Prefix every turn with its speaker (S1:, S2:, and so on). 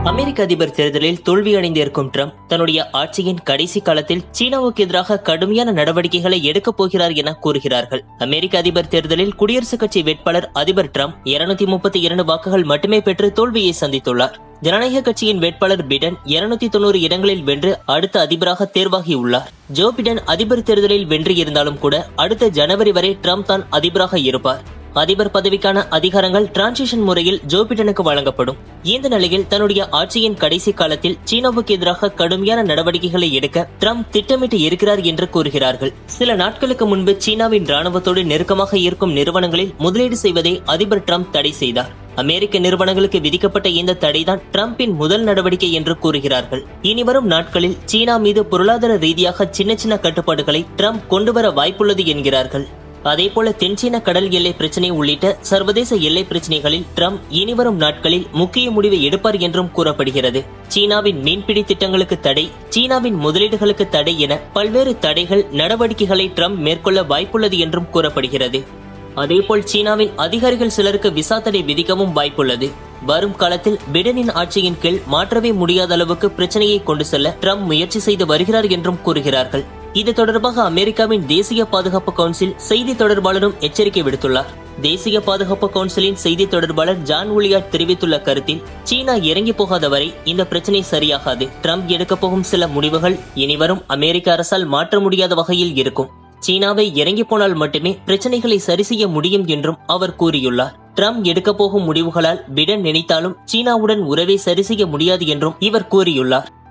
S1: அமெரிக்க அதிபர் தேர்தலில் தோல்வியடைந்திருக்கும் ட்ரம்ப் தன்னுடைய ஆட்சியின் கடைசி காலத்தில் சீனாவுக்கு எதிராக கடுமையான நடவடிக்கைகளை எடுக்கப் போகிறார் என கூறுகிறார்கள் அமெரிக்க அதிபர் தேர்தலில் குடியரசுக் கட்சி வேட்பாளர் அதிபர் ட்ரம்ப் இருநூத்தி முப்பத்தி இரண்டு வாக்குகள் மட்டுமே பெற்று தோல்வியை சந்தித்துள்ளார் ஜனநாயக கட்சியின் வேட்பாளர் பிடன் இருநூத்தி தொண்ணூறு இடங்களில் வென்று அடுத்த அதிபராக தேர்வாகியுள்ளார் ஜோ பிடன் அதிபர் தேர்தலில் வென்று இருந்தாலும் கூட அடுத்த ஜனவரி வரை ட்ரம்ப் தான் அதிபராக இருப்பார் அதிபர் பதவிக்கான அதிகாரங்கள் டிரான்சிஷன் முறையில் ஜோ பிடனுக்கு வழங்கப்படும் இந்த நிலையில் தன்னுடைய ஆட்சியின் கடைசி காலத்தில் சீனாவுக்கு எதிராக கடுமையான நடவடிக்கைகளை எடுக்க ட்ரம்ப் திட்டமிட்டு இருக்கிறார் என்று கூறுகிறார்கள் சில நாட்களுக்கு முன்பு சீனாவின் ராணுவத்தோடு நெருக்கமாக இருக்கும் நிறுவனங்களில் முதலீடு செய்வதை அதிபர் ட்ரம்ப் தடை செய்தார் அமெரிக்க நிறுவனங்களுக்கு விதிக்கப்பட்ட இந்த தடைதான் ட்ரம்பின் முதல் நடவடிக்கை என்று கூறுகிறார்கள் இனிவரும் நாட்களில் சீனா மீது பொருளாதார ரீதியாக சின்ன சின்ன கட்டுப்பாடுகளை ட்ரம்ப் கொண்டுவர வாய்ப்புள்ளது என்கிறார்கள் அதேபோல தென்சீன கடல் எல்லை பிரச்சினை உள்ளிட்ட சர்வதேச எல்லை பிரச்சினைகளில் ட்ரம்ப் இனிவரும் நாட்களில் முக்கிய முடிவை எடுப்பார் என்றும் கூறப்படுகிறது சீனாவின் மீன்பிடி திட்டங்களுக்கு தடை சீனாவின் முதலீடுகளுக்கு தடை என பல்வேறு தடைகள் நடவடிக்கைகளை ட்ரம்ப் மேற்கொள்ள வாய்ப்புள்ளது என்றும் கூறப்படுகிறது அதேபோல் சீனாவின் அதிகாரிகள் சிலருக்கு விசா தடை விதிக்கவும் வாய்ப்புள்ளது வரும் காலத்தில் பிடனின் ஆட்சியின் கீழ் மாற்றவே முடியாத அளவுக்கு பிரச்சனையை கொண்டு செல்ல ட்ரம்ப் முயற்சி செய்து வருகிறார் என்றும் கூறுகிறார்கள் இது தொடர்பாக அமெரிக்காவின் தேசிய பாதுகாப்பு கவுன்சில் செய்தி தொடர்பாளரும் எச்சரிக்கை விடுத்துள்ளார் தேசிய பாதுகாப்பு கவுன்சிலின் செய்தி தொடர்பாளர் ஜான் உலியாட் தெரிவித்துள்ள கருத்தில் சீனா இறங்கி போகாத வரை இந்த பிரச்சனை சரியாகாது ட்ரம்ப் எடுக்கப் போகும் சில முடிவுகள் இனிவரும் அமெரிக்க அரசால் மாற்ற முடியாத வகையில் இருக்கும் சீனாவை இறங்கி போனால் மட்டுமே பிரச்சனைகளை சரி செய்ய முடியும் என்றும் அவர் கூறியுள்ளார் ட்ரம்ப் எடுக்கப் போகும் முடிவுகளால் பிடன் நினைத்தாலும் சீனாவுடன் உறவை சரி செய்ய முடியாது என்றும் இவர் கூறியுள்ளார்